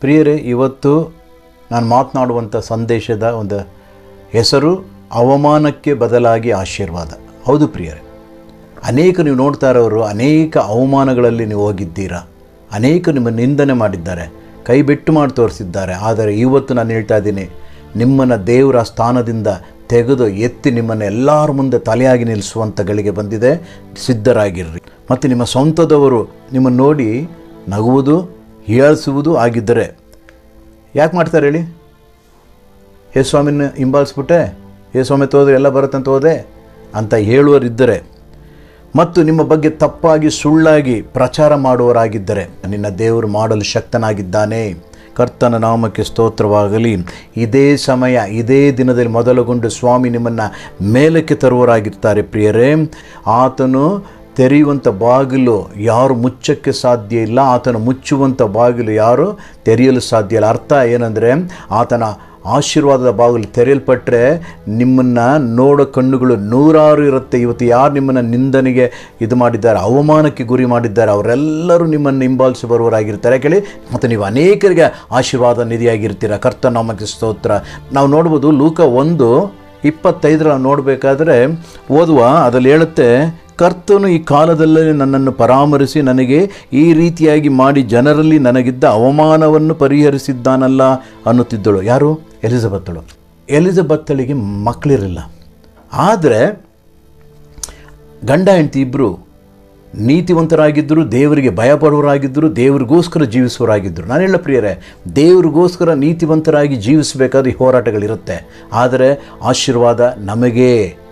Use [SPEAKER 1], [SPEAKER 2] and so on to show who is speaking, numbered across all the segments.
[SPEAKER 1] ಪ್ರಿಯರೇ ಇವತ್ತು ನಾನು ಮಾತನಾಡುವಂಥ ಸಂದೇಶದ ಒಂದು ಹೆಸರು ಅವಮಾನಕ್ಕೆ ಬದಲಾಗಿ ಆಶೀರ್ವಾದ ಹೌದು ಪ್ರಿಯರೇ ಅನೇಕ ನೀವು ನೋಡ್ತಾ ಇರೋರು ಅನೇಕ ಅವಮಾನಗಳಲ್ಲಿ ನೀವು ಹೋಗಿದ್ದೀರಾ ಅನೇಕ ನಿಮ್ಮ ನಿಂದನೆ ಮಾಡಿದ್ದಾರೆ ಕೈ ಬಿಟ್ಟು ಮಾಡಿ ತೋರಿಸಿದ್ದಾರೆ ಆದರೆ ಇವತ್ತು ನಾನು ಹೇಳ್ತಾ ಇದ್ದೀನಿ ನಿಮ್ಮನ್ನು ದೇವರ ಸ್ಥಾನದಿಂದ ತೆಗೆದು ಎತ್ತಿ ನಿಮ್ಮನ್ನು ಎಲ್ಲರ ಮುಂದೆ ತಲೆಯಾಗಿ ನಿಲ್ಲಿಸುವಂಥ ಗಳಿಗೆ ಬಂದಿದೆ ಸಿದ್ಧರಾಗಿರ್ರಿ ಮತ್ತು ನಿಮ್ಮ ಸ್ವಂತದವರು ನಿಮ್ಮನ್ನು ನೋಡಿ ನಗುವುದು ಹೀಯಾಳಿಸುವುದು ಆಗಿದ್ದರೆ ಯಾಕೆ ಮಾಡ್ತಾರೆ ಹೇಳಿ ಹೇ ಸ್ವಾಮಿನ ಹಿಂಬಾಲಿಸ್ಬಿಟ್ಟೆ ಹೇ ಸ್ವಾಮಿ ತೋದ್ರೆ ಎಲ್ಲ ಬರುತ್ತಂತ ಹೋದೆ ಅಂತ ಹೇಳುವರಿದ್ದರೆ ಮತ್ತು ನಿಮ್ಮ ಬಗ್ಗೆ ತಪ್ಪಾಗಿ ಸುಳ್ಳಾಗಿ ಪ್ರಚಾರ ಮಾಡುವವರಾಗಿದ್ದರೆ ನಿನ್ನ ದೇವರು ಮಾಡಲು ಶಕ್ತನಾಗಿದ್ದಾನೆ ಕರ್ತನ ನಾಮಕ್ಕೆ ಸ್ತೋತ್ರವಾಗಲಿ ಇದೇ ಸಮಯ ಇದೇ ದಿನದಲ್ಲಿ ಮೊದಲುಗೊಂಡು ಸ್ವಾಮಿ ನಿಮ್ಮನ್ನು ಮೇಲಕ್ಕೆ ತರುವವರಾಗಿರ್ತಾರೆ ಪ್ರಿಯರೇ ಆತನು ತೆರೆಯುವಂಥ ಬಾಗಿಲು ಯಾರು ಮುಚ್ಚಕ್ಕೆ ಸಾಧ್ಯ ಇಲ್ಲ ಆತನು ಮುಚ್ಚುವಂಥ ಬಾಗಿಲು ಯಾರು ತೆರೆಯಲು ಸಾಧ್ಯ ಇಲ್ಲ ಅರ್ಥ ಏನಂದರೆ ಆತನ ಆಶೀರ್ವಾದದ ಬಾಗಿಲು ತೆರೆಯಲ್ಪಟ್ಟರೆ ನಿಮ್ಮನ್ನು ನೋಡೋ ಕಣ್ಣುಗಳು ನೂರಾರು ಇರುತ್ತೆ ಇವತ್ತು ಯಾರು ನಿಮ್ಮನ್ನು ನಿಂದನೆಗೆ ಇದು ಮಾಡಿದ್ದಾರೆ ಅವಮಾನಕ್ಕೆ ಗುರಿ ಮಾಡಿದ್ದಾರೆ ಅವರೆಲ್ಲರೂ ನಿಮ್ಮನ್ನು ಹಿಂಬಾಲಿಸಿ ಬರುವವರಾಗಿರ್ತಾರೆ ಕೇಳಿ ಮತ್ತು ನೀವು ಅನೇಕರಿಗೆ ಆಶೀರ್ವಾದ ನಿಧಿಯಾಗಿರ್ತೀರ ಕರ್ತನಾಮಕ್ಕೆ ಸ್ತೋತ್ರ ನಾವು ನೋಡ್ಬೋದು ಲೂಕ ಒಂದು ಇಪ್ಪತ್ತೈದರ ನೋಡಬೇಕಾದ್ರೆ ಓದುವ ಅದಲ್ಲಿ ಹೇಳುತ್ತೆ ಕರ್ತನು ಈ ಕಾಲದಲ್ಲೇ ನನ್ನನ್ನು ಪರಾಮರಿಸಿ ನನಗೆ ಈ ರೀತಿಯಾಗಿ ಮಾಡಿ ಜನರಲ್ಲಿ ನನಗಿದ್ದ ಅವಮಾನವನ್ನು ಪರಿಹರಿಸಿದ್ದಾನಲ್ಲ ಅನ್ನುತ್ತಿದ್ದಳು ಯಾರು ಎಲಿಜಬೆತ್ತಳು ಎಲಿಜಬೆತ್ತಳಿಗೆ ಮಕ್ಕಳಿರಲಿಲ್ಲ ಆದರೆ ಗಂಡ ಹೆಂಡತಿ ಇಬ್ಬರು ನೀತಿವಂತರಾಗಿದ್ದರು ದೇವರಿಗೆ ಭಯಪಡುವರಾಗಿದ್ದರು ದೇವರಿಗೋಸ್ಕರ ಜೀವಿಸುವರಾಗಿದ್ದರು ನಾನು ಹೇಳ ಪ್ರಿಯರೇ ದೇವರಿಗೋಸ್ಕರ ನೀತಿವಂತರಾಗಿ ಜೀವಿಸಬೇಕಾದ ಈ ಹೋರಾಟಗಳಿರುತ್ತೆ ಆದರೆ ಆಶೀರ್ವಾದ ನಮಗೇ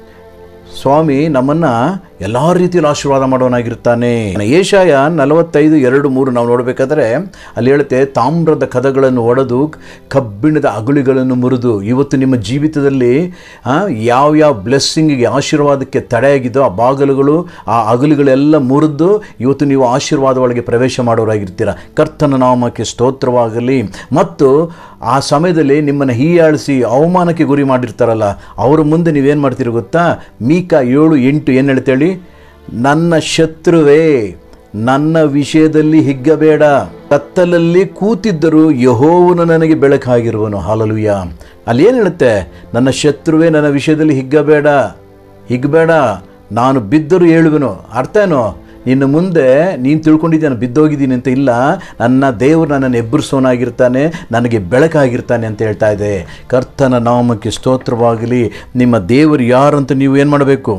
[SPEAKER 1] ಸ್ವಾಮಿ ನಮ್ಮನ್ನು ಎಲ್ಲ ರೀತಿಯಲ್ಲಿ ಆಶೀರ್ವಾದ ಮಾಡೋನಾಗಿರ್ತಾನೆ ಏಷಾಯ ನಲವತ್ತೈದು ಎರಡು ಮೂರು ನಾವು ನೋಡಬೇಕಾದ್ರೆ ಅಲ್ಲಿ ಹೇಳುತ್ತೆ ತಾಮ್ರದ ಕದಗಳನ್ನು ಒಡೆದು ಕಬ್ಬಿಣದ ಅಗುಳಿಗಳನ್ನು ಮುರಿದು ಇವತ್ತು ನಿಮ್ಮ ಜೀವಿತದಲ್ಲಿ ಯಾವ ಯಾವ ಬ್ಲೆಸ್ಸಿಂಗಿಗೆ ಆಶೀರ್ವಾದಕ್ಕೆ ತಡೆಯಾಗಿದ್ದೋ ಆ ಬಾಗಿಲುಗಳು ಆ ಅಗುಲಿಗಳೆಲ್ಲ ಮುರಿದು ಇವತ್ತು ನೀವು ಆಶೀರ್ವಾದ ಒಳಗೆ ಪ್ರವೇಶ ಮಾಡೋರಾಗಿರ್ತೀರ ಕರ್ತನ ನಾಮಕ್ಕೆ ಸ್ತೋತ್ರವಾಗಲಿ ಮತ್ತು ಆ ಸಮಯದಲ್ಲಿ ನಿಮ್ಮನ್ನು ಹೀಯಾಳಿಸಿ ಅವಮಾನಕ್ಕೆ ಗುರಿ ಮಾಡಿರ್ತಾರಲ್ಲ ಅವರ ಮುಂದೆ ನೀವೇನು ಮಾಡ್ತೀರಿ ಗೊತ್ತಾ ಮೀಕ ಏಳು ಎಂಟು ಏನು ಹೇಳ್ತೇಳಿ ನನ್ನ ಶತ್ರುವೇ ನನ್ನ ವಿಷಯದಲ್ಲಿ ಹಿಗ್ಗಬೇಡ ಕತ್ತಲಲ್ಲಿ ಕೂತಿದ್ದರೂ ಯಹೋವನು ನನಗೆ ಬೆಳಕಾಗಿರುವನು ಹಾಲಲುಯ್ಯ ಅಲ್ಲಿ ಏನು ಹೇಳುತ್ತೆ ನನ್ನ ಶತ್ರುವೇ ನನ್ನ ವಿಷಯದಲ್ಲಿ ಹಿಗ್ಗಬೇಡ ಹಿಗ್ಬೇಡ ನಾನು ಬಿದ್ದರೂ ಹೇಳುವೆನು ಅರ್ಥ ಏನೋ ಇನ್ನು ಮುಂದೆ ನೀನು ತಿಳ್ಕೊಂಡಿದ್ದೆ ನಾನು ಬಿದ್ದೋಗಿದ್ದೀನಿ ಅಂತ ಇಲ್ಲ ನನ್ನ ದೇವರು ನನ್ನನ್ನು ಎಬ್ಬರಿಸೋನಾಗಿರ್ತಾನೆ ನನಗೆ ಬೆಳಕಾಗಿರ್ತಾನೆ ಅಂತ ಹೇಳ್ತಾ ಇದೆ ಕರ್ತನ ನಾಮಕ್ಕೆ ಸ್ತೋತ್ರವಾಗಲಿ ನಿಮ್ಮ ದೇವರು ಯಾರಂತ ನೀವು ಏನು ಮಾಡಬೇಕು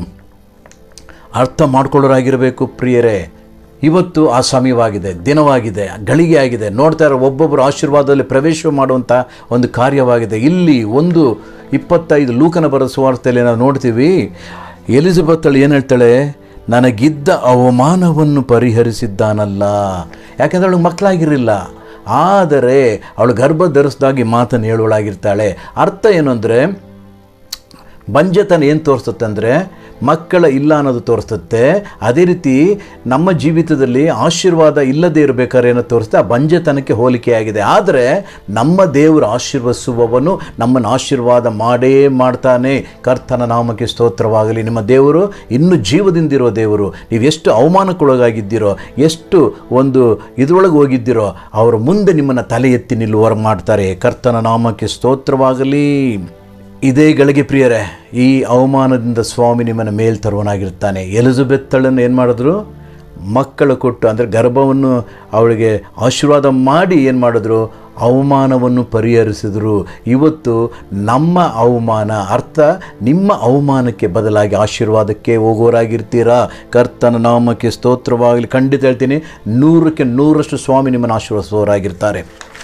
[SPEAKER 1] ಅರ್ಥ ಮಾಡ್ಕೊಳ್ಳೋರಾಗಿರಬೇಕು ಪ್ರಿಯರೇ ಇವತ್ತು ಆ ಸಮಯವಾಗಿದೆ ದಿನವಾಗಿದೆ ಗಳಿಗೆ ಆಗಿದೆ ನೋಡ್ತಾ ಇರೋ ಒಬ್ಬೊಬ್ಬರು ಆಶೀರ್ವಾದದಲ್ಲಿ ಪ್ರವೇಶ ಮಾಡುವಂಥ ಒಂದು ಕಾರ್ಯವಾಗಿದೆ ಇಲ್ಲಿ ಒಂದು ಇಪ್ಪತ್ತೈದು ಲೂಕನ ಬರೋ ಸುವಾರ್ತೆಯಲ್ಲಿ ನಾವು ನೋಡ್ತೀವಿ ಎಲಿಜಬೆತ್ತಳು ಏನು ಹೇಳ್ತಾಳೆ ನನಗಿದ್ದ ಅವಮಾನವನ್ನು ಪರಿಹರಿಸಿದ್ದಾನಲ್ಲ ಯಾಕೆಂದರೆ ಅವಳಿಗೆ ಮಕ್ಕಳಾಗಿರಲಿಲ್ಲ ಆದರೆ ಅವಳು ಗರ್ಭ ಧರಿಸಿದಾಗಿ ಮಾತನ್ನು ಹೇಳುವಳಾಗಿರ್ತಾಳೆ ಅರ್ಥ ಏನು ಅಂದರೆ ಬಂಜತನ ಏನು ತೋರಿಸುತ್ತೆ ಅಂದರೆ ಮಕ್ಕಳ ಇಲ್ಲ ಅನ್ನೋದು ತೋರಿಸುತ್ತೆ ಅದೇ ರೀತಿ ನಮ್ಮ ಜೀವಿತದಲ್ಲಿ ಆಶೀರ್ವಾದ ಇಲ್ಲದೆ ಇರಬೇಕಾದ್ರೆ ಏನೋ ತೋರಿಸುತ್ತೆ ಆ ಬಂಜತನಕ್ಕೆ ಹೋಲಿಕೆಯಾಗಿದೆ ಆದರೆ ನಮ್ಮ ದೇವರು ಆಶೀರ್ವದಿಸುವವನು ನಮ್ಮನ್ನು ಆಶೀರ್ವಾದ ಮಾಡೇ ಮಾಡ್ತಾನೆ ಕರ್ತನ ನಾಮಕ್ಕೆ ಸ್ತೋತ್ರವಾಗಲಿ ನಿಮ್ಮ ದೇವರು ಇನ್ನೂ ಜೀವದಿಂದಿರೋ ದೇವರು ನೀವು ಎಷ್ಟು ಅವಮಾನಕ್ಕೊಳಗಾಗಿದ್ದೀರೋ ಎಷ್ಟು ಒಂದು ಇದರೊಳಗೆ ಹೋಗಿದ್ದೀರೋ ಅವರ ಮುಂದೆ ನಿಮ್ಮನ್ನು ತಲೆ ಎತ್ತಿ ನಿಲ್ಲುವರ ಮಾಡ್ತಾರೆ ಕರ್ತನ ನಾಮಕ್ಕೆ ಸ್ತೋತ್ರವಾಗಲಿ ಇದೇ ಗಳಿಗೆ ಪ್ರಿಯರೇ ಈ ಅವಮಾನದಿಂದ ಸ್ವಾಮಿ ನಿಮ್ಮನ್ನು ಮೇಲ್ ತರುವನಾಗಿರ್ತಾನೆ ಎಲಿಜಬೆತ್ತಳನ್ನು ಏನು ಮಾಡಿದ್ರು ಮಕ್ಕಳು ಕೊಟ್ಟು ಅಂದರೆ ಗರ್ಭವನ್ನು ಅವಳಿಗೆ ಆಶೀರ್ವಾದ ಮಾಡಿ ಏನು ಮಾಡಿದ್ರು ಅವಮಾನವನ್ನು ಪರಿಹರಿಸಿದರು ಇವತ್ತು ನಮ್ಮ ಅವಮಾನ ಅರ್ಥ ನಿಮ್ಮ ಅವಮಾನಕ್ಕೆ ಬದಲಾಗಿ ಆಶೀರ್ವಾದಕ್ಕೆ ಹೋಗೋರಾಗಿರ್ತೀರಾ ಕರ್ತನ ನಾಮಕ್ಕೆ ಸ್ತೋತ್ರವಾಗಲಿ ಖಂಡಿತ ಹೇಳ್ತೀನಿ ನೂರಕ್ಕೆ ನೂರಷ್ಟು ಸ್ವಾಮಿ ನಿಮ್ಮನ್ನು ಆಶೀರ್ವದಿಸುವವರಾಗಿರ್ತಾರೆ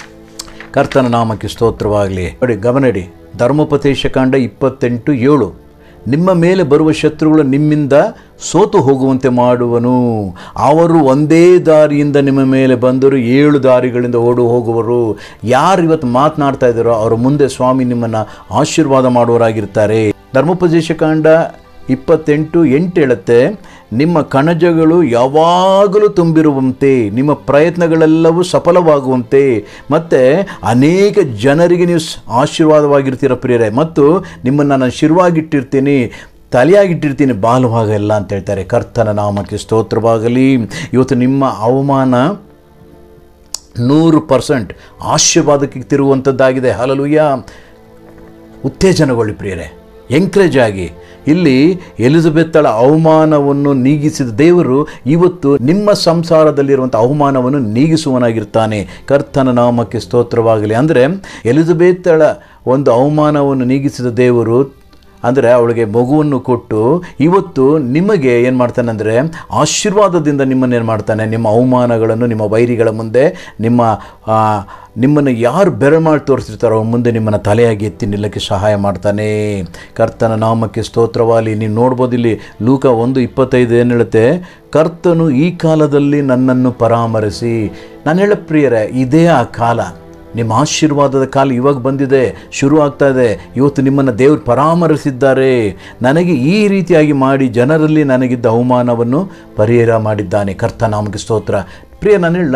[SPEAKER 1] ಕರ್ತನ ನಾಮಕ್ಕೆ ಸ್ತೋತ್ರವಾಗಲಿ ನೋಡಿ ಗಮನಡಿ ಧರ್ಮೋಪದೇಶ ಕಾಂಡ ಇಪ್ಪತ್ತೆಂಟು ಏಳು ನಿಮ್ಮ ಮೇಲೆ ಬರುವ ಶತ್ರುಗಳು ನಿಮ್ಮಿಂದ ಸೋತು ಹೋಗುವಂತೆ ಮಾಡುವನು ಅವರು ಒಂದೇ ದಾರಿಯಿಂದ ನಿಮ್ಮ ಮೇಲೆ ಬಂದರು ಏಳು ದಾರಿಗಳಿಂದ ಓಡು ಹೋಗುವರು ಯಾರು ಇವತ್ತು ಮಾತನಾಡ್ತಾ ಇದ್ದಾರೋ ಅವರ ಮುಂದೆ ಸ್ವಾಮಿ ನಿಮ್ಮನ್ನು ಆಶೀರ್ವಾದ ಮಾಡುವರಾಗಿರ್ತಾರೆ ಧರ್ಮೋಪದೇಶ ಕಾಂಡ ಇಪ್ಪತ್ತೆಂಟು ಎಂಟು ಹೇಳುತ್ತೆ ನಿಮ್ಮ ಕಣಜಗಳು ಯಾವಾಗಲೂ ತುಂಬಿರುವಂತೆ ನಿಮ್ಮ ಪ್ರಯತ್ನಗಳೆಲ್ಲವೂ ಸಫಲವಾಗುವಂತೆ ಮತ್ತು ಅನೇಕ ಜನರಿಗೆ ನೀವು ಸ್- ಆಶೀರ್ವಾದವಾಗಿರ್ತೀರ ಪ್ರಿಯರೇ ಮತ್ತು ನಿಮ್ಮನ್ನು ನಾನು ಶಿರವಾಗಿಟ್ಟಿರ್ತೀನಿ ತಲೆಯಾಗಿಟ್ಟಿರ್ತೀನಿ ಬಾಲುವಾಗ ಎಲ್ಲ ಅಂತ ಹೇಳ್ತಾರೆ ಕರ್ತನ ನಾಮಕ್ಕೆ ಸ್ತೋತ್ರವಾಗಲಿ ಇವತ್ತು ನಿಮ್ಮ ಅವಮಾನ ನೂರು ಪರ್ಸೆಂಟ್ ಆಶೀರ್ವಾದಕ್ಕೆ ತಿರುಗುವಂಥದ್ದಾಗಿದೆ ಹಲಲುಯ್ಯ ಉತ್ತೇಜನಗೊಳ್ಳಿ ಪ್ರಿಯರೇ ಎಂಕರೇಜ್ ಆಗಿ ಇಲ್ಲಿ ಎಲಿಜಬೆತ್ತಳ ಅವಮಾನವನ್ನು ನೀಗಿಸಿದ ದೇವರು ಇವತ್ತು ನಿಮ್ಮ ಸಂಸಾರದಲ್ಲಿರುವಂಥ ಅವಮಾನವನ್ನು ನೀಗಿಸುವನಾಗಿರ್ತಾನೆ ಕರ್ತನ ನಾಮಕ್ಕೆ ಸ್ತೋತ್ರವಾಗಲಿ ಅಂದರೆ ಎಲಿಜಬೆತ್ತಳ ಒಂದು ಅವಮಾನವನ್ನು ನೀಗಿಸಿದ ದೇವರು ಅಂದರೆ ಅವಳಿಗೆ ಮಗುವನ್ನು ಕೊಟ್ಟು ಇವತ್ತು ನಿಮಗೆ ಏನು ಮಾಡ್ತಾನೆ ಅಂದರೆ ಆಶೀರ್ವಾದದಿಂದ ನಿಮ್ಮನ್ನು ಏನು ಮಾಡ್ತಾನೆ ನಿಮ್ಮ ಅವಮಾನಗಳನ್ನು ನಿಮ್ಮ ವೈರಿಗಳ ಮುಂದೆ ನಿಮ್ಮ ಆ, ನಿಮ್ಮನ್ನು ಯಾರು ಬೆರೆ ಮಾಡಿ ತೋರಿಸಿರ್ತಾರೋ ಅವ್ರ ಮುಂದೆ ನಿಮ್ಮನ್ನು ತಲೆಯಾಗಿ ಎತ್ತಿ ನಿಲ್ಲಕ್ಕೆ ಸಹಾಯ ಮಾಡ್ತಾನೆ ಕರ್ತನ ನಾಮಕ್ಕೆ ಸ್ತೋತ್ರವಾಲಿ ನೀವು ನೋಡ್ಬೋದು ಇಲ್ಲಿ ಲೂಕ ಒಂದು ಇಪ್ಪತ್ತೈದು ಏನು ಹೇಳುತ್ತೆ ಕರ್ತನು ಈ ಕಾಲದಲ್ಲಿ ನನ್ನನ್ನು ಪರಾಮರಿಸಿ ನಾನು ಹೇಳ ಪ್ರಿಯರೇ ಇದೇ ಆ ಕಾಲ ನಿಮ್ಮ ಆಶೀರ್ವಾದದ ಕಾಲ ಇವಾಗ ಬಂದಿದೆ ಶುರು ಆಗ್ತಾ ಇದೆ ಇವತ್ತು ನಿಮ್ಮನ್ನು ದೇವರು ಪರಾಮರಿಸಿದ್ದಾರೆ ನನಗೆ ಈ ರೀತಿಯಾಗಿ ಮಾಡಿ ಜನರಲ್ಲಿ ನನಗಿದ್ದ ಅವಮಾನವನ್ನು ಪರಿಹಾರ ಮಾಡಿದ್ದಾನೆ ಕರ್ತ ನಾಮಕ್ಕೆ ಸ್ತೋತ್ರ ಪ್ರಿಯ ನಾನು ಹೇಳ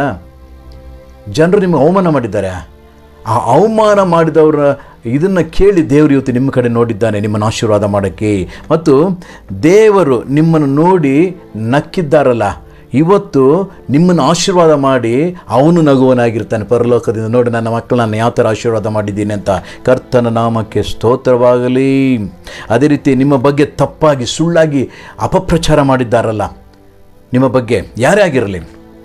[SPEAKER 1] ಜನರು ನಿಮಗೆ ಅವಮಾನ ಮಾಡಿದ್ದಾರೆ ಆ ಅವಮಾನ ಮಾಡಿದವರ ಇದನ್ನು ಕೇಳಿ ದೇವರು ಇವತ್ತು ನಿಮ್ಮ ಕಡೆ ನೋಡಿದ್ದಾನೆ ನಿಮ್ಮನ್ನು ಆಶೀರ್ವಾದ ಮಾಡೋಕ್ಕೆ ಮತ್ತು ದೇವರು ನಿಮ್ಮನ್ನು ನೋಡಿ ನಕ್ಕಿದ್ದಾರಲ್ಲ ಇವತ್ತು ನಿಮ್ಮನ್ನು ಆಶೀರ್ವಾದ ಮಾಡಿ ಅವನು ನಗುವನಾಗಿರ್ತಾನೆ ಪರಲೋಕದಿಂದ ನೋಡಿ ನನ್ನ ಮಕ್ಕಳನ್ನ ಯಾವ ಥರ ಆಶೀರ್ವಾದ ಮಾಡಿದ್ದೀನಿ ಅಂತ ಕರ್ತನ ನಾಮಕ್ಕೆ ಸ್ತೋತ್ರವಾಗಲಿ ಅದೇ ರೀತಿ ನಿಮ್ಮ ಬಗ್ಗೆ ತಪ್ಪಾಗಿ ಸುಳ್ಳಾಗಿ ಅಪಪ್ರಚಾರ ಮಾಡಿದ್ದಾರಲ್ಲ ನಿಮ್ಮ ಬಗ್ಗೆ ಯಾರೇ ಆಗಿರಲಿ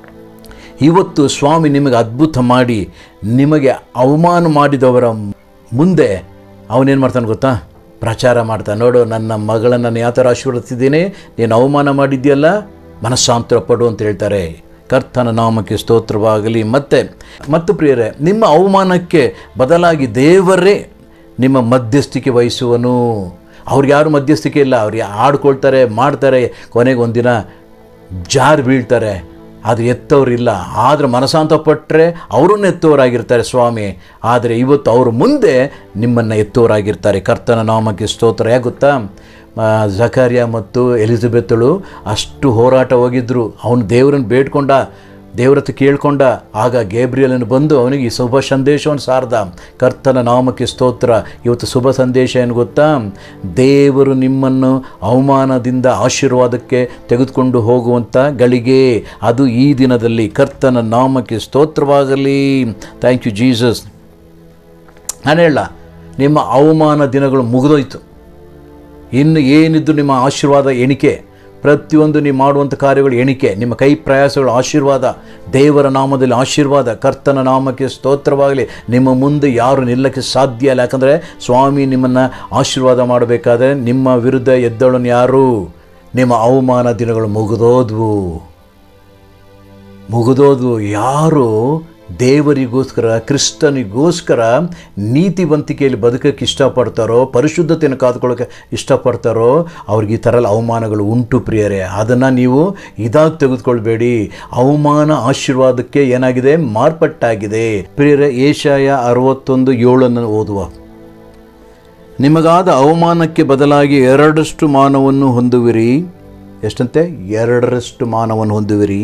[SPEAKER 1] ಇವತ್ತು ಸ್ವಾಮಿ ನಿಮಗೆ ಅದ್ಭುತ ಮಾಡಿ ನಿಮಗೆ ಅವಮಾನ ಮಾಡಿದವರ ಮುಂದೆ ಅವನೇನು ಮಾಡ್ತಾನೆ ಗೊತ್ತಾ ಪ್ರಚಾರ ಮಾಡ್ತಾನೆ ನೋಡು ನನ್ನ ಮಗಳನ್ನು ನಾನು ಯಾವ ಥರ ಆಶೀರ್ವದಿಸಿದ್ದೀನಿ ನೀನು ಅವಮಾನ ಮಾಡಿದ್ಯಲ್ಲ ಮನಸ್ಸಾಂತರ ಪಡು ಅಂತ ಹೇಳ್ತಾರೆ ಕರ್ತನ ನಾಮಕ್ಕೆ ಸ್ತೋತ್ರವಾಗಲಿ ಮತ್ತೆ ಮತ್ತು ಪ್ರಿಯರೇ ನಿಮ್ಮ ಅವಮಾನಕ್ಕೆ ಬದಲಾಗಿ ದೇವರೇ ನಿಮ್ಮ ಮಧ್ಯಸ್ಥಿಕೆ ವಹಿಸುವನು ಅವ್ರಿಗೆ ಯಾರು ಮಧ್ಯಸ್ಥಿಕೆ ಇಲ್ಲ ಅವ್ರು ಆಡ್ಕೊಳ್ತಾರೆ ಮಾಡ್ತಾರೆ ಕೊನೆಗೆ ಒಂದಿನ ಜಾರು ಬೀಳ್ತಾರೆ ಅದು ಎತ್ತವರಿಲ್ಲ ಆದರೆ ಮನಸಾಂತ ಪಟ್ಟರೆ ಅವರನ್ನು ಎತ್ತವರಾಗಿರ್ತಾರೆ ಸ್ವಾಮಿ ಆದರೆ ಇವತ್ತು ಅವರು ಮುಂದೆ ನಿಮ್ಮನ್ನು ಎತ್ತವರಾಗಿರ್ತಾರೆ ಕರ್ತನ ನಾಮಕ್ಕೆ ಸ್ತೋತ್ರ ಯಾಕೆ ಗೊತ್ತಾ ಆ, ಜಕಾರ್ಯ ಮತ್ತು ಎಲಿಜಬೆತ್ತಳು ಅಷ್ಟು ಹೋರಾಟ ಹೋಗಿದ್ರು ಅವನು ದೇವರನ್ನು ಬೇಡ್ಕೊಂಡ ದೇವ್ರ ಹತ್ರ ಕೇಳ್ಕೊಂಡ ಆಗ ಗೇಬ್ರಿಯಲನ್ನು ಬಂದು ಅವನಿಗೆ ಈ ಶುಭ ಸಂದೇಶವನ್ನು ಸಾರ್ದ ಕರ್ತನ ನಾಮಕ್ಕೆ ಸ್ತೋತ್ರ ಇವತ್ತು ಶುಭ ಸಂದೇಶ ಏನು ಗೊತ್ತಾ ದೇವರು ನಿಮ್ಮನ್ನು ಅವಮಾನದಿಂದ ಆಶೀರ್ವಾದಕ್ಕೆ ತೆಗೆದುಕೊಂಡು ಹೋಗುವಂಥ ಗಳಿಗೆ ಅದು ಈ ದಿನದಲ್ಲಿ ಕರ್ತನ ನಾಮಕ್ಕೆ ಸ್ತೋತ್ರವಾಗಲಿ ಥ್ಯಾಂಕ್ ಯು ಜೀಸಸ್ ನಾನು ಹೇಳ ನಿಮ್ಮ ಅವಮಾನ ದಿನಗಳು ಮುಗಿದೋಯ್ತು ಇನ್ನು ಏನಿದ್ದು ನಿಮ್ಮ ಆಶೀರ್ವಾದ ಎಣಿಕೆ ಪ್ರತಿಯೊಂದು ನೀವು ಮಾಡುವಂಥ ಕಾರ್ಯಗಳು ಎಣಿಕೆ ನಿಮ್ಮ ಕೈ ಪ್ರಯಾಸಗಳು ಆಶೀರ್ವಾದ ದೇವರ ನಾಮದಲ್ಲಿ ಆಶೀರ್ವಾದ ಕರ್ತನ ನಾಮಕ್ಕೆ ಸ್ತೋತ್ರವಾಗಲಿ ನಿಮ್ಮ ಮುಂದೆ ಯಾರು ನಿಲ್ಲಕ್ಕೆ ಸಾಧ್ಯ ಇಲ್ಲ ಯಾಕಂದರೆ ಸ್ವಾಮಿ ನಿಮ್ಮನ್ನು ಆಶೀರ್ವಾದ ಮಾಡಬೇಕಾದ್ರೆ ನಿಮ್ಮ ವಿರುದ್ಧ ಎದ್ದಳನ್ನು ಯಾರು ನಿಮ್ಮ ಅವಮಾನ ದಿನಗಳು ಮುಗಿದೋದ್ವು ಮುಗಿದೋದು ಯಾರು ದೇವರಿಗೋಸ್ಕರ ಕ್ರಿಸ್ತನಿಗೋಸ್ಕರ ನೀತಿವಂತಿಕೆಯಲ್ಲಿ ಬದುಕಕ್ಕೆ ಇಷ್ಟಪಡ್ತಾರೋ ಪರಿಶುದ್ಧತೆಯನ್ನು ಕಾದುಕೊಳ್ಳೋಕೆ ಇಷ್ಟಪಡ್ತಾರೋ ಅವ್ರಿಗೆ ಈ ಥರ ಎಲ್ಲ ಅವಮಾನಗಳು ಉಂಟು ಪ್ರಿಯರೇ ಅದನ್ನು ನೀವು ಇದಾಗಿ ತೆಗೆದುಕೊಳ್ಬೇಡಿ ಅವಮಾನ ಆಶೀರ್ವಾದಕ್ಕೆ ಏನಾಗಿದೆ ಮಾರ್ಪಟ್ಟಾಗಿದೆ ಪ್ರಿಯರೇ ಏಷಾಯ ಅರವತ್ತೊಂದು ಏಳನ್ನು ಓದುವ ನಿಮಗಾದ ಅವಮಾನಕ್ಕೆ ಬದಲಾಗಿ ಎರಡರಷ್ಟು ಮಾನವನ್ನು ಹೊಂದುವಿರಿ ಎಷ್ಟಂತೆ ಎರಡರಷ್ಟು ಮಾನವನ್ನು ಹೊಂದುವಿರಿ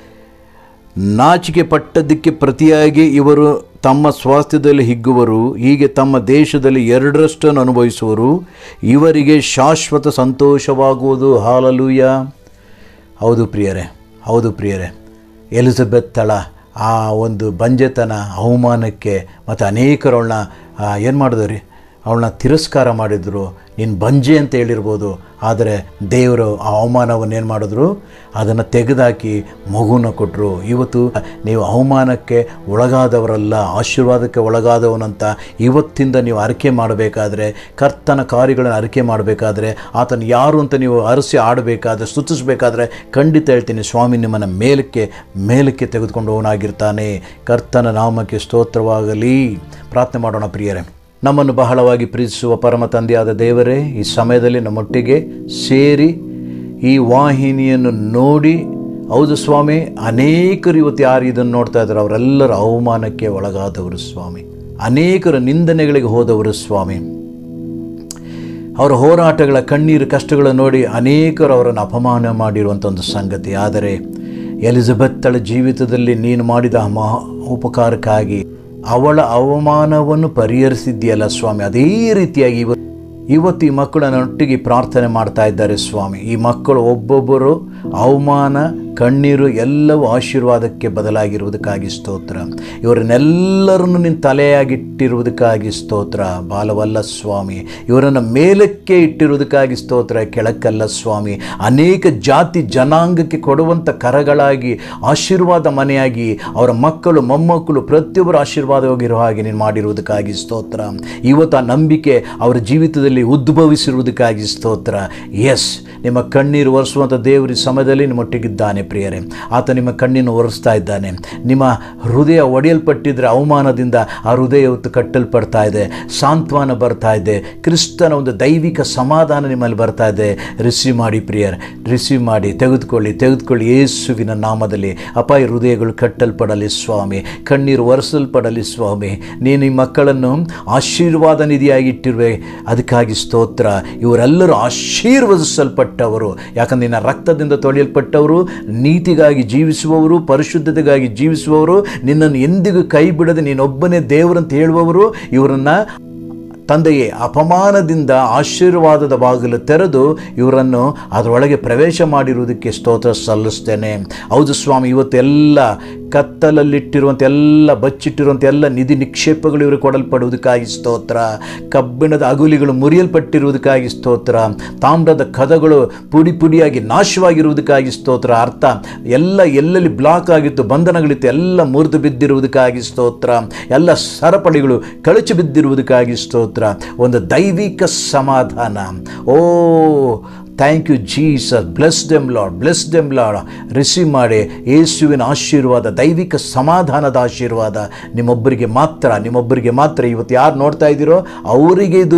[SPEAKER 1] ನಾಚಿಕೆ ಪಟ್ಟದ್ದಕ್ಕೆ ಪ್ರತಿಯಾಗಿ ಇವರು ತಮ್ಮ ಸ್ವಾಸ್ಥ್ಯದಲ್ಲಿ ಹಿಗ್ಗುವರು ಹೀಗೆ ತಮ್ಮ ದೇಶದಲ್ಲಿ ಎರಡರಷ್ಟನ್ನು ಅನುಭವಿಸುವರು ಇವರಿಗೆ ಶಾಶ್ವತ ಸಂತೋಷವಾಗುವುದು ಹಾಲಲೂಯ ಹೌದು ಪ್ರಿಯರೇ ಹೌದು ಪ್ರಿಯರೇ ಎಲಿಜಬೆತ್ತಳ ಆ ಒಂದು ಬಂಜೆತನ ಅವಮಾನಕ್ಕೆ ಮತ್ತು ಅನೇಕರು ಅವಳನ್ನ ಏನು ಮಾಡಿದ್ರು ರೀ ಅವಳನ್ನ ತಿರಸ್ಕಾರ ಮಾಡಿದರು ನೀನು ಬಂಜೆ ಅಂತ ಹೇಳಿರ್ಬೋದು ಆದರೆ ದೇವರು ಆ ಅವಮಾನವನ್ನು ಏನು ಮಾಡಿದ್ರು ಅದನ್ನು ತೆಗೆದಾಕಿ ಮಗುನ ಕೊಟ್ಟರು ಇವತ್ತು ನೀವು ಅವಮಾನಕ್ಕೆ ಒಳಗಾದವರಲ್ಲ ಆಶೀರ್ವಾದಕ್ಕೆ ಒಳಗಾದವನಂತ ಇವತ್ತಿಂದ ನೀವು ಅರಿಕೆ ಮಾಡಬೇಕಾದ್ರೆ ಕರ್ತನ ಕಾರ್ಯಗಳನ್ನು ಅರಿಕೆ ಮಾಡಬೇಕಾದ್ರೆ ಆತನ ಯಾರು ಅಂತ ನೀವು ಅರಸಿ ಆಡಬೇಕಾದ್ರೆ ಸ್ತುತಿಸಬೇಕಾದ್ರೆ ಖಂಡಿತ ಹೇಳ್ತೀನಿ ಸ್ವಾಮಿ ನಿಮ್ಮನ್ನು ಮೇಲಕ್ಕೆ ಮೇಲಕ್ಕೆ ತೆಗೆದುಕೊಂಡು ಹೋಗನಾಗಿರ್ತಾನೆ ಕರ್ತನ ನಾಮಕ್ಕೆ ಸ್ತೋತ್ರವಾಗಲಿ ಪ್ರಾರ್ಥನೆ ಮಾಡೋಣ ಪ್ರಿಯರೇ ನಮ್ಮನ್ನು ಬಹಳವಾಗಿ ಪ್ರೀತಿಸುವ ಪರಮ ತಂದೆಯಾದ ದೇವರೇ ಈ ಸಮಯದಲ್ಲಿ ನಮ್ಮೊಟ್ಟಿಗೆ ಸೇರಿ ಈ ವಾಹಿನಿಯನ್ನು ನೋಡಿ ಹೌದು ಸ್ವಾಮಿ ಅನೇಕರು ಇವತ್ತು ಯಾರು ಇದನ್ನು ನೋಡ್ತಾ ಇದ್ದಾರೆ ಅವರೆಲ್ಲರ ಅವಮಾನಕ್ಕೆ ಒಳಗಾದವರು ಸ್ವಾಮಿ ಅನೇಕರು ನಿಂದನೆಗಳಿಗೆ ಹೋದವರು ಸ್ವಾಮಿ ಅವರ ಹೋರಾಟಗಳ ಕಣ್ಣೀರು ಕಷ್ಟಗಳನ್ನು ನೋಡಿ ಅನೇಕರು ಅವರನ್ನು ಅಪಮಾನ ಮಾಡಿರುವಂಥ ಒಂದು ಸಂಗತಿ ಆದರೆ ಎಲಿಜಬೆತ್ತಳ ಜೀವಿತದಲ್ಲಿ ನೀನು ಮಾಡಿದ ಆ ಮಹಾ ಉಪಕಾರಕ್ಕಾಗಿ ಅವಳ ಅವಮಾನವನ್ನು ಪರಿಹರಿಸಿದ್ಯಲ್ಲ ಸ್ವಾಮಿ ಅದೇ ರೀತಿಯಾಗಿ ಇವತ್ತು ಇವತ್ತು ಈ ಮಕ್ಕಳನ್ನೊಟ್ಟಿಗೆ ಪ್ರಾರ್ಥನೆ ಮಾಡ್ತಾ ಇದ್ದಾರೆ ಸ್ವಾಮಿ ಈ ಮಕ್ಕಳು ಒಬ್ಬೊಬ್ಬರು ಅವಮಾನ ಕಣ್ಣೀರು ಎಲ್ಲವೂ ಆಶೀರ್ವಾದಕ್ಕೆ ಬದಲಾಗಿರುವುದಕ್ಕಾಗಿ ಸ್ತೋತ್ರ ಇವರನ್ನೆಲ್ಲರನ್ನು ನಿನ್ನ ತಲೆಯಾಗಿಟ್ಟಿರುವುದಕ್ಕಾಗಿ ಸ್ತೋತ್ರ ಬಾಲವಲ್ಲ ಸ್ವಾಮಿ ಇವರನ್ನು ಮೇಲಕ್ಕೆ ಇಟ್ಟಿರುವುದಕ್ಕಾಗಿ ಸ್ತೋತ್ರ ಕೆಳಕ್ಕಲ್ಲ ಸ್ವಾಮಿ ಅನೇಕ ಜಾತಿ ಜನಾಂಗಕ್ಕೆ ಕೊಡುವಂಥ ಕರಗಳಾಗಿ ಆಶೀರ್ವಾದ ಮನೆಯಾಗಿ ಅವರ ಮಕ್ಕಳು ಮೊಮ್ಮಕ್ಕಳು ಪ್ರತಿಯೊಬ್ಬರು ಆಶೀರ್ವಾದವಾಗಿರುವ ಹಾಗೆ ನೀನು ಮಾಡಿರುವುದಕ್ಕಾಗಿ ಸ್ತೋತ್ರ ಇವತ್ತು ಆ ನಂಬಿಕೆ ಅವರ ಜೀವಿತದಲ್ಲಿ ಉದ್ಭವಿಸಿರುವುದಕ್ಕಾಗಿ ಸ್ತೋತ್ರ ಎಸ್ ನಿಮ್ಮ ಕಣ್ಣೀರು ಒರೆಸುವಂಥ ದೇವರ ಈ ಸಮಯದಲ್ಲಿ ನಿಮ್ಮೊಟ್ಟಿಗಿದ್ದಾನೆ ಪ್ರಿಯರೇ ಆತ ನಿಮ್ಮ ಕಣ್ಣೀನು ಒರೆಸ್ತಾ ಇದ್ದಾನೆ ನಿಮ್ಮ ಹೃದಯ ಒಡೆಯಲ್ಪಟ್ಟಿದ್ರೆ ಅವಮಾನದಿಂದ ಆ ಹೃದಯ ಇವತ್ತು ಕಟ್ಟಲ್ಪಡ್ತಾ ಇದೆ ಸಾಂತ್ವನ ಬರ್ತಾ ಇದೆ ಕ್ರಿಸ್ತನ ಒಂದು ದೈವಿಕ ಸಮಾಧಾನ ನಿಮ್ಮಲ್ಲಿ ಬರ್ತಾ ಇದೆ ರಿಸೀವ್ ಮಾಡಿ ಪ್ರಿಯರ್ ರಿಸೀವ್ ಮಾಡಿ ತೆಗೆದುಕೊಳ್ಳಿ ತೆಗೆದುಕೊಳ್ಳಿ ಯೇಸುವಿನ ನಾಮದಲ್ಲಿ ಅಪಾಯ ಹೃದಯಗಳು ಕಟ್ಟಲ್ಪಡಲಿ ಸ್ವಾಮಿ ಕಣ್ಣೀರು ಒರೆಸಲ್ಪಡಲಿ ಸ್ವಾಮಿ ನೀನು ಈ ಮಕ್ಕಳನ್ನು ಆಶೀರ್ವಾದ ನಿಧಿಯಾಗಿ ಇಟ್ಟಿರುವೆ ಅದಕ್ಕಾಗಿ ಸ್ತೋತ್ರ ಇವರೆಲ್ಲರೂ ಆಶೀರ್ವದಿಸಲ್ಪಟ್ಟವರು ಯಾಕಂದ್ರೆ ನಿನ್ನ ರಕ್ತದಿಂದ ತೊಳೆಯಲ್ಪಟ್ಟವರು ನೀತಿಗಾಗಿ ಜೀವಿಸುವವರು ಪರಿಶುದ್ಧತೆಗಾಗಿ ಜೀವಿಸುವವರು ನಿನ್ನನ್ನು ಎಂದಿಗೂ ಕೈ ಬಿಡದೆ ನೀನೊಬ್ಬನೇ ದೇವರಂತ ಹೇಳುವವರು ಇವರನ್ನು ತಂದೆಯೇ ಅಪಮಾನದಿಂದ ಆಶೀರ್ವಾದದ ಬಾಗಿಲು ತೆರೆದು ಇವರನ್ನು ಅದರೊಳಗೆ ಪ್ರವೇಶ ಮಾಡಿರುವುದಕ್ಕೆ ಸ್ತೋತ್ರ ಸಲ್ಲಿಸ್ತೇನೆ ಹೌದು ಸ್ವಾಮಿ ಇವತ್ತೆಲ್ಲ ಕತ್ತಲಲ್ಲಿಟ್ಟಿರುವಂಥ ಎಲ್ಲ ಬಚ್ಚಿಟ್ಟಿರುವಂಥ ಎಲ್ಲ ನಿಧಿ ನಿಕ್ಷೇಪಗಳು ಇವರು ಕೊಡಲ್ಪಡುವುದಕ್ಕಾಗಿ ಸ್ತೋತ್ರ ಕಬ್ಬಿಣದ ಅಗುಲಿಗಳು ಮುರಿಯಲ್ಪಟ್ಟಿರುವುದಕ್ಕಾಗಿ ಸ್ತೋತ್ರ ತಾಮ್ರದ ಕದಗಳು ಪುಡಿ ಪುಡಿಯಾಗಿ ನಾಶವಾಗಿರುವುದಕ್ಕಾಗಿ ಸ್ತೋತ್ರ ಅರ್ಥ ಎಲ್ಲ ಎಲ್ಲೆಲ್ಲಿ ಬ್ಲಾಕ್ ಆಗಿತ್ತು ಬಂಧನಗಳಿತ್ತು ಎಲ್ಲ ಮುರಿದು ಬಿದ್ದಿರುವುದಕ್ಕಾಗಿ ಸ್ತೋತ್ರ ಎಲ್ಲ ಸರಪಳಿಗಳು ಕಳಚಿ ಬಿದ್ದಿರುವುದಕ್ಕಾಗಿ ಸ್ತೋತ್ರ ಒಂದು ದೈವಿಕ ಸಮಾಧಾನ oh thank you Jesus bless them Lord bless them Lord receive ಮಾಡಿ ಯೇಸುವಿನ ಆಶೀರ್ವಾದ ದೈವಿಕ ಸಮಾಧಾನದ ಆಶೀರ್ವಾದ ನಿಮ್ಮೊಬ್ಬರಿಗೆ ಮಾತ್ರ ನಿಮ್ಮೊಬ್ಬರಿಗೆ ಮಾತ್ರ ಇವತ್ತು ಯಾರು ನೋಡ್ತಾ ಇದ್ದೀರೋ ಅವರಿಗೆ ಇದು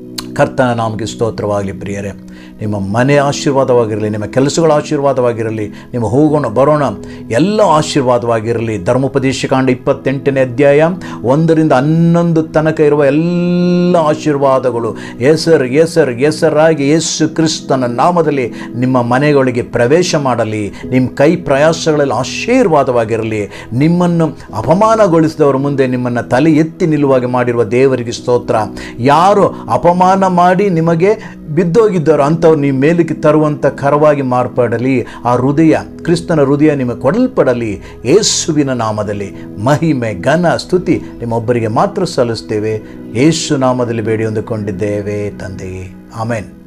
[SPEAKER 1] ಕರ್ತನ ನಾಮಗೆ ಸ್ತೋತ್ರವಾಗಲಿ ಪ್ರಿಯರೇ ನಿಮ್ಮ ಮನೆ ಆಶೀರ್ವಾದವಾಗಿರಲಿ ನಿಮ್ಮ ಕೆಲಸಗಳ ಆಶೀರ್ವಾದವಾಗಿರಲಿ ನಿಮ್ಮ ಹೋಗೋಣ ಬರೋಣ ಎಲ್ಲ ಆಶೀರ್ವಾದವಾಗಿರಲಿ ಧರ್ಮೋಪದೇಶಕಾಂಡ ಇಪ್ಪತ್ತೆಂಟನೇ ಅಧ್ಯಾಯ ಒಂದರಿಂದ ಹನ್ನೊಂದು ತನಕ ಇರುವ ಎಲ್ಲ ಆಶೀರ್ವಾದಗಳು ಹೆಸರು ಹೆಸರು ಹೆಸರಾಗಿ ಯೇಸು ಕ್ರಿಸ್ತನ ನಾಮದಲ್ಲಿ ನಿಮ್ಮ ಮನೆಗಳಿಗೆ ಪ್ರವೇಶ ಮಾಡಲಿ ನಿಮ್ಮ ಕೈ ಪ್ರಯಾಸಗಳಲ್ಲಿ ಆಶೀರ್ವಾದವಾಗಿರಲಿ ನಿಮ್ಮನ್ನು ಅಪಮಾನಗೊಳಿಸಿದವರ ಮುಂದೆ ನಿಮ್ಮನ್ನು ತಲೆ ಎತ್ತಿ ನಿಲ್ಲುವಾಗೆ ಮಾಡಿರುವ ದೇವರಿಗೆ ಸ್ತೋತ್ರ ಯಾರು ಅಪಮಾನ ಮಾಡಿ ನಿಮಗೆ ಬಿದ್ದೋಗಿದ್ದವರು ಅಂಥವ್ರು ನಿಮ್ಮ ಮೇಲಕ್ಕೆ ತರುವಂಥ ಕರವಾಗಿ ಮಾರ್ಪಡಲಿ ಆ ಹೃದಯ ಕ್ರಿಸ್ತನ ಹೃದಯ ನಿಮಗೆ ಕೊಡಲ್ಪಡಲಿ ಯೇಸುವಿನ ನಾಮದಲ್ಲಿ ಮಹಿಮೆ ಘನ ಸ್ತುತಿ ನಿಮ್ಮೊಬ್ಬರಿಗೆ ಮಾತ್ರ ಸಲ್ಲಿಸ್ತೇವೆ ಯೇಸು ನಾಮದಲ್ಲಿ ಬೇಡಿ ಹೊಂದಿಕೊಂಡಿದ್ದೇವೆ ತಂದೆಯೇ ಆಮೇನ್